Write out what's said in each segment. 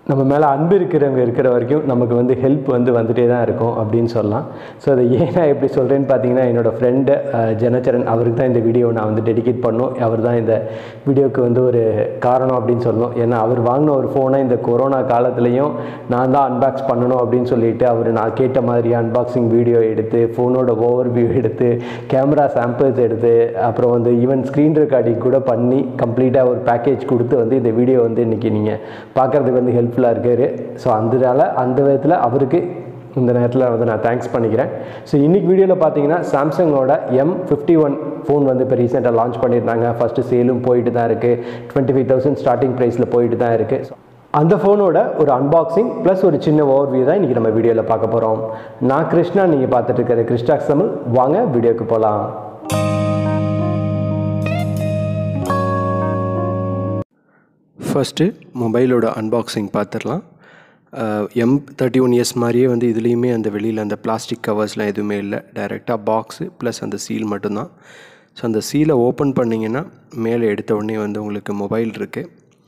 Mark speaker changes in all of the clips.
Speaker 1: நம்ம மேலே அன்பு இருக்கிறவங்க இருக்கிற வரைக்கும் நமக்கு வந்து ஹெல்ப் வந்து வந்துட்டே தான் இருக்கும் அப்படின்னு சொல்லலாம் ஸோ அதை ஏன் நான் எப்படி சொல்கிறேன்னு பார்த்தீங்கன்னா என்னோடய ஃப்ரெண்டு ஜனச்சரன் அவருக்கு தான் இந்த வீடியோ நான் வந்து டெடிகேட் பண்ணோம் அவர் தான் இந்த வீடியோவுக்கு வந்து ஒரு காரணம் அப்படின்னு சொல்லணும் ஏன்னா அவர் வாங்கின ஒரு ஃபோனை இந்த கொரோனா காலத்துலேயும் நான் தான் அன்பாக்ஸ் பண்ணணும் அப்படின்னு சொல்லிட்டு அவர் நான் கேட்ட மாதிரி அன்பாக்சிங் வீடியோ எடுத்து ஃபோனோட ஓவர் வியூ எடுத்து கேமரா சாம்பிள்ஸ் எடுத்து அப்புறம் வந்து ஈவன் ஸ்க்ரீன் ரெக்கார்டிங் கூட பண்ணி கம்ப்ளீட்டாக ஒரு பேக்கேஜ் கொடுத்து வந்து இந்த வீடியோ வந்து இன்றைக்கி நீங்கள் பார்க்குறதுக்கு வந்து ஹெல்ப்ஃபுல்லாக இருக்கார் ஸோ அந்தனால அந்த விதத்தில் அவருக்கு இந்த நேரத்தில் வந்து நான் தேங்க்ஸ் பண்ணிக்கிறேன் ஸோ இன்றைக்கி வீடியோவில் பார்த்தீங்கன்னா சாம்சங்கோட எம் ஃபிஃப்டி ஒன் ஃபோன் வந்து இப்போ ரீசெண்டாக லான்ச் பண்ணியிருந்தாங்க ஃபஸ்ட்டு சேலும் போயிட்டு தான் இருக்குது டுவெண்ட்டி ஃபைவ் தௌசண்ட் ஸ்டார்டிங் ப்ரைஸில் போயிட்டு தான் இருக்குது ஸோ அந்த ஃபோனோட ஒரு அன்பாக்சிங் ப்ளஸ் ஒரு சின்ன ஓவர்வியூ தான் இன்றைக்கி நம்ம வீடியோவில் பார்க்க போகிறோம் நான் கிருஷ்ணா நீங்கள் பார்த்துட்டு இருக்கிற கிருஷ்டாக்ஸ் தமிழ் வாங்க வீடியோக்கு போகலாம் ஃபஸ்ட்டு மொபைலோட அன்பாக்சிங் பார்த்துடலாம் எம் தேர்ட்டி ஒன் இயர்ஸ் மாதிரியே வந்து இதுலேயுமே அந்த வெளியில் அந்த பிளாஸ்டிக் கவர்ஸ்லாம் எதுவுமே இல்லை டைரெக்டாக பாக்ஸு ப்ளஸ் அந்த சீல் மட்டும்தான் ஸோ அந்த சீலை ஓப்பன் பண்ணிங்கன்னா மேலே எடுத்த உடனே வந்து உங்களுக்கு மொபைல் இருக்குது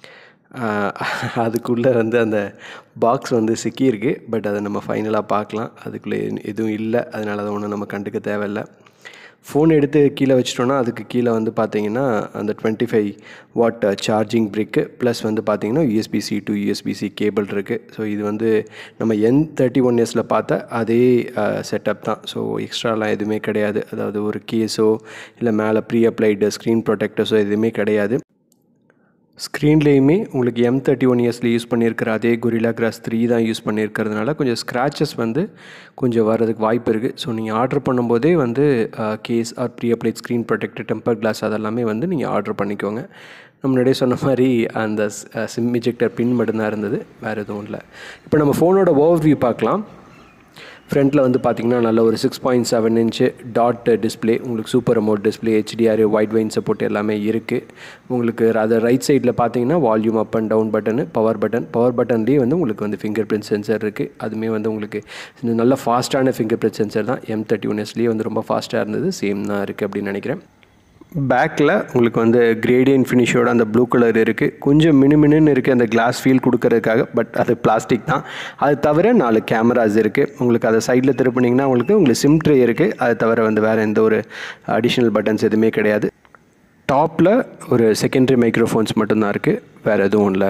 Speaker 1: அதுக்குள்ளே வந்து அந்த பாக்ஸ் வந்து சிக்கியிருக்கு பட் அதை நம்ம ஃபைனலாக பார்க்கலாம் அதுக்குள்ளே எதுவும் இல்லை அதனால் அதை ஒன்றும் நம்ம கண்டுக்க தேவையில்லை ஃபோன் எடுத்து கீழே வச்சிட்டோன்னா அதுக்கு கீழே வந்து பார்த்தீங்கன்னா அந்த டுவெண்ட்டி ஃபைவ் வாட் சார்ஜிங் பிரிக்கு ப்ளஸ் வந்து பார்த்தீங்கன்னா யூஎஸ்பிசி டு யூஎஸ்பிசி கேபிள் இருக்குது ஸோ இது வந்து நம்ம என் தேர்ட்டி ஒன் இயர்ஸில் பார்த்த அதே செட்டப் தான் ஸோ எக்ஸ்ட்ராலாம் எதுவுமே கிடையாது அதாவது ஒரு கேஸோ இல்லை மேலே ப்ரீ அப்ளைடு ஸ்க்ரீன் ப்ரொடெக்டர்ஸோ எதுவுமே கிடையாது ஸ்க்ரீன்லேயுமே உங்களுக்கு எம் தேர்ட்டி ஒன் இயர்ஸில் யூஸ் பண்ணியிருக்கிற அதே குரிலா கிராஸ் த்ரீ தான் யூஸ் பண்ணியிருக்கிறதுனால கொஞ்சம் ஸ்க்ராச்சஸ் வந்து கொஞ்சம் வரதுக்கு வாய்ப்பு இருக்குது ஸோ நீங்கள் ஆர்டர் பண்ணும்போதே வந்து case are pre applied screen protector temper glass அதெல்லாமே வந்து நீங்கள் ஆர்டர் பண்ணிக்கோங்க நம்ம முன்னாடியே சொன்ன மாதிரி அந்த சிம் இஜெக்டர் பின் மட்டும்தான் இருந்தது வேறு எதுவும் இல்லை இப்போ நம்ம ஃபோனோட ஓவர்வியூ பார்க்கலாம் ஃப்ரண்ட்டில் வந்து பார்த்திங்கன்னா நல்ல ஒரு six point seven inch dot display உங்களுக்கு super AMOLED display HDR Widevine support எல்லாமே இருக்குது உங்களுக்கு அதை ரைட் சைடில் பார்த்தீங்கன்னா volume up and down button power button power பட்டன்லேயே வந்து உங்களுக்கு வந்து ஃபிங்கர் பிரிண்ட் சென்சர் இருக்குது அதுவுமே வந்து உங்களுக்கு நல்ல ஃபாஸ்ட்டான ஃபிங்கர் பிரிண்ட் சென்சர் தான் எம் தேர்ட்டி ஒன் எஸ்லேயே வந்து ரொம்ப ஃபாஸ்ட்டாக இருந்தது சேம் தான் இருக்குது அப்படின்னு நினைக்கிறேன் பேக்கில் உங்களுக்கு வந்து கிரேடியன் ஃபினிஷோட அந்த ப்ளூ கலர் இருக்குது கொஞ்சம் மினுமினுன்னு இருக்குது அந்த கிளாஸ் ஃபீல் கொடுக்கறதுக்காக பட் அது பிளாஸ்டிக் தான் அது தவிர நாலு கேமராஸ் இருக்குது உங்களுக்கு அதை சைடில் திருப்பினீங்கன்னா உங்களுக்கு உங்களுக்கு சிம் ட்ரே இருக்குது அது தவிர வந்து வேறு எந்த ஒரு அடிஷ்னல் பட்டன்ஸ் எதுவுமே கிடையாது டாப்பில் ஒரு செகண்டரி மைக்ரோஃபோன்ஸ் மட்டும்தான் இருக்குது வேறு எதுவும் இல்லை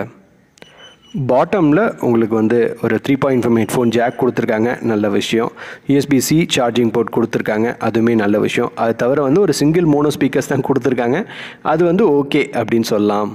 Speaker 1: பாட்டமில் உங்களுக்கு வந்து ஒரு three point five headphone jack கொடுத்துருக்காங்க நல்ல விஷயம் யூஎஸ்பிசி சார்ஜிங் போர்ட் கொடுத்துருக்காங்க அதுவுமே நல்ல விஷயம் அது தவிர வந்து ஒரு சிங்கிள் மோனோ ஸ்பீக்கர்ஸ் தான் கொடுத்துருக்காங்க அது வந்து ஓகே அப்படின்னு சொல்லலாம்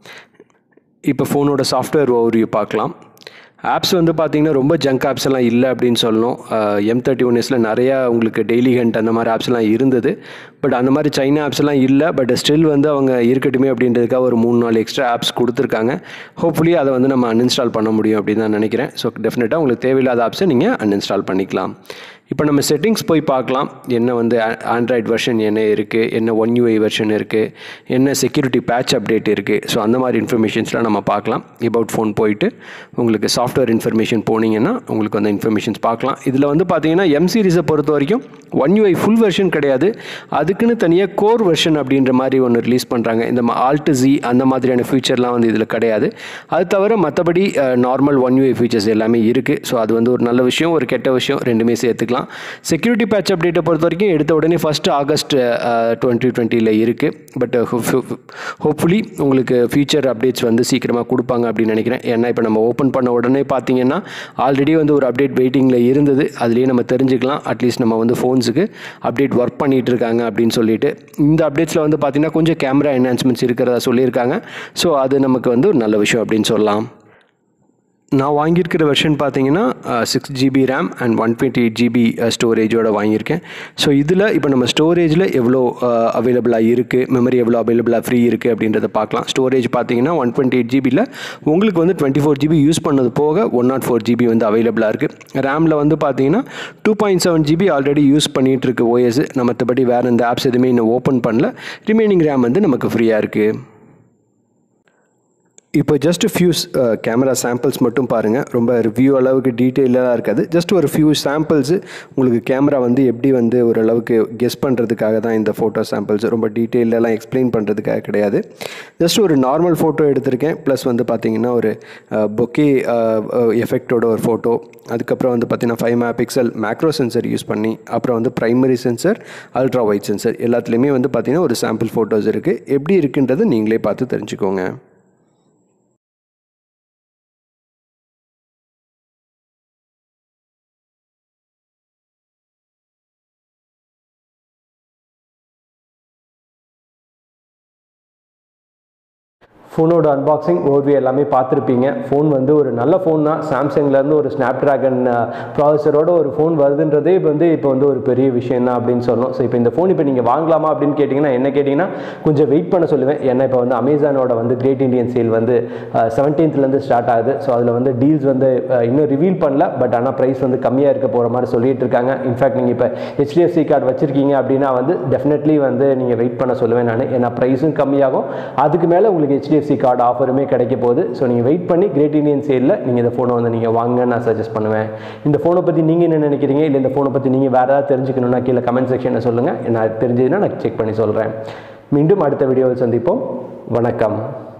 Speaker 1: இப்போ ஃபோனோட சாஃப்ட்வேர் ஓவர்வியூ பார்க்கலாம் ஆப்ஸ் வந்து பார்த்திங்கன்னா ரொம்ப ஜங்க் ஆப்ஸ் எல்லாம் இல்லை அப்படின்னு சொல்லணும் எம் தேர்ட்டி ஒன் எஸில் நிறையா உங்களுக்கு டெய்லி ஹண்ட் அந்த மாதிரி ஆப்ஸ்லாம் இருந்தது பட் அந்த மாதிரி சைனா ஆப்ஸ் எல்லாம் இல்லை பட் ஸ்டில் வந்து அவங்க இருக்கட்டுமே அப்படின்றதுக்காக ஒரு மூணு நாலு எக்ஸ்ட்ரா ஆப்ஸ் கொடுத்துருக்காங்க ஹோப்ஃபுல்லி அதை வந்து நம்ம அன்இன்ஸ்டால் பண்ண முடியும் அப்படின்னு தான் நினைக்கிறேன் ஸோ டெஃபினட்டாக உங்களுக்கு தேவையில்லாத ஆப்ஸை நீங்கள் அன்இன்ஸ்டால் பண்ணிக்கலாம் இப்போ நம்ம செட்டிங்ஸ் போய் பார்க்கலாம் என்ன வந்து ஆண்ட்ராய்ட் வெர்ஷன் என்ன இருக்குது என்ன ஒன் யூஐ வெர்ஷன் இருக்குது என்ன செக்யூரிட்டி பேட்ச் அப்டேட் இருக்குது ஸோ அந்த மாதிரி இன்ஃபர்மேஷன்ஸ்லாம் நம்ம பார்க்கலாம் எபவுட் ஃபோன் போயிட்டு உங்களுக்கு சாஃப்ட்வேர் இன்ஃபர்மேஷன் போனீங்கன்னா உங்களுக்கு அந்த இன்ஃபர்மேஷன்ஸ் பார்க்கலாம் இதில் வந்து பார்த்தீங்கன்னா எம் சீரிஸை பொறுத்த வரைக்கும் ஒன் யூஐ ஃபுல் வெர்ஷன் கிடையாது அதுக்குன்னு தனியாக கோர் வெர்ஷன் அப்படின்ற மாதிரி ஒன்று ரிலீஸ் பண்ணுறாங்க இந்த ஆல்ட்டு ஜி அந்த மாதிரியான ஃபியூச்சர்லாம் வந்து இதில் கிடையாது அது தவிர மற்றபடி நார்மல் ஒன் யூஐ ஃபீச்சர்ஸ் எல்லாமே இருக்குது ஸோ அது வந்து ஒரு நல்ல விஷயம் ஒரு கெட்ட விஷயம் ரெண்டுமே சேர்த்துக்கலாம் செக்யூரிட்டி பேட்ச் அப்டேட்டை பொறுத்த வரைக்கும் எடுத்த உடனே ஃபஸ்ட்டு ஆகஸ்ட் டுவெண்ட்டி டுவெண்ட்டியில் இருக்குது பட் ஹோப்ஃபுல்லி உங்களுக்கு ஃபியூச்சர் அப்டேட்ஸ் வந்து சீக்கிரமாக கொடுப்பாங்க அப்படின்னு நினைக்கிறேன் ஏன்னா இப்போ நம்ம ஓப்பன் பண்ண உடனே பார்த்தீங்கன்னா ஆல்ரெடி வந்து ஒரு அப்டேட் வெயிட்டிங்கில் இருந்தது அதுலேயே நம்ம தெரிஞ்சுக்கலாம் அட்லீஸ்ட் நம்ம வந்து ஃபோன்ஸுக்கு அப்டேட் ஒர்க் பண்ணிகிட்டு இருக்காங்க அப்படின்னு சொல்லிட்டு இந்த அப்டேட்ஸில் வந்து பார்த்திங்கன்னா கொஞ்சம் கேமரா என்ஹான்ஸ்மெண்ட்ஸ் இருக்கிறதா சொல்லியிருக்காங்க ஸோ அது நமக்கு வந்து ஒரு நல்ல விஷயம் அப்படின்னு சொல்லலாம் நான் வாங்கியிருக்கிற வெர்ஷன் பார்த்தீங்கன்னா six GB RAM and one twenty eight GB ஸ்டோரேஜோட வாங்கியிருக்கேன் ஸோ இதில் இப்போ நம்ம ஸ்டோரேஜில் எவ்வளோ அவைலபிளாக இருக்குது மெமரி எவ்வளோ அவைலபிளாக ஃப்ரீ இருக்குது அப்படின்றத பார்க்கலாம் ஸ்டோரேஜ் பார்த்தீங்கன்னா ஒன் டுவெண்ட்டி எயிட் ஜிபியில் உங்களுக்கு வந்து டுவெண்ட்டி ஃபோர் ஜிபி யூஸ் பண்ணது போக ஒன் நாட் ஃபோர் ஜிபி வந்து அவைலபிளாக இருக்குது ரேமில் வந்து பார்த்தீங்கன்னா two point seven GB already use பண்ணிகிட்டு இருக்கு ஓஎஸ் மற்றபடி வேறு இந்த ஆப்ஸ் எதுவுமே இன்னும் ஓப்பன் பண்ணல ரிமைனிங் ரேம் வந்து நமக்கு ஃப்ரீயாக இருக்குது இப்போ ஜஸ்ட் ஃபியூ கேமரா சாம்பிள்ஸ் மட்டும் பாருங்கள் ரொம்ப ரிவ்யூ அளவுக்கு டீட்டெயிலாக இருக்காது ஜஸ்ட் ஒரு ஃபியூ சாம்பிள்ஸு உங்களுக்கு கேமரா வந்து எப்படி வந்து ஓரளவுக்கு கெஸ் பண்ணுறதுக்காக தான் இந்த ஃபோட்டோ சாம்பிள்ஸ் ரொம்ப டீட்டெயிலெலாம் எக்ஸ்பிளைன் பண்ணுறதுக்காக கிடையாது ஜஸ்ட் ஒரு நார்மல் ஃபோட்டோ எடுத்திருக்கேன் ப்ளஸ் வந்து பார்த்தீங்கன்னா ஒரு பொக்கே எஃபெக்டோட ஒரு ஃபோட்டோ அதுக்கப்புறம் வந்து பார்த்தீங்கன்னா five megapixel macro sensor use பண்ணி அப்புறம் வந்து primary sensor ultra wide sensor எல்லாத்துலேயுமே வந்து பார்த்தீங்கன்னா ஒரு சாம்பிள் ஃபோட்டோஸ் இருக்குது எப்படி இருக்குன்றது நீங்களே பார்த்து தெரிஞ்சுக்கோங்க
Speaker 2: ஃபோனோட அன்பாக்சிங் ஓர்வி எல்லாமே பார்த்துருப்பீங்க ஃபோன் வந்து ஒரு நல்ல ஃபோன் தான் சாம்சங்லேருந்து ஒரு ஸ்னாப் ட்ராகன் ப்ராசஸரோட ஒரு ஃபோன் வருதுன்றதே இப்போ வந்து இப்போ வந்து ஒரு பெரிய விஷயம் தான் அப்படின்னு சொல்லணும் ஸோ இப்போ இந்த ஃபோன் இப்போ நீங்கள் வாங்கலாமா அப்படின்னு கேட்டிங்கன்னா என்ன கேட்டிங்கன்னா கொஞ்சம் வெயிட் பண்ண சொல்லுவேன் ஏன்னா இப்போ வந்து அமேசானோட வந்து கிரேட் இண்டியன் சேல் வந்து செவன்டீன்த்லேருந்து ஸ்டார்ட் ஆகுது ஸோ அதில் வந்து டீல்ஸ் வந்து அஹ், இன்னும் ரிவீல் பண்ணல பட் ஆனால் ப்ரைஸ் வந்து கம்மியாக இருக்க போகிற மாதிரி சொல்லிட்டு இருக்காங்க இன்ஃபேக்ட் நீங்கள் இப்போ ஹெச்டிஎஃப்சி கார்டு வச்சிருக்கீங்க அப்படின்னா வந்து டெஃபினெட்லி வந்து நீங்கள் வெயிட் பண்ண சொல்லுவேன் நான் ஏன்னா ப்ரைஸும் கம்மியாகும் அதுக்கு மேலே உங்களுக்கு ஹெச்டிஎஃப்சி கார்டு ஆஃபருமே கிடைக்க போகுது ஸோ நீங்கள் வெயிட் பண்ணி கிரேட் இண்டியன் சேலில் நீங்கள் இந்த ஃபோனை வந்து நீங்கள் வாங்க நான் சஜஸ்ட் பண்ணுவேன் இந்த ஃபோனை பற்றி நீங்கள் என்ன நினைக்கிறீங்க இல்லை இந்த ஃபோனை பற்றி நீங்கள் வேறு ஏதாவது தெரிஞ்சுக்கணும்னா கீழே கமெண்ட் செக்ஷனில் சொல்லுங்கள் நான் தெரிஞ்சதுன்னா நான் செக் பண்ணி சொல்கிறேன் மீண்டும் அடுத்த வீடியோவில் சந்திப்போம் வணக்கம்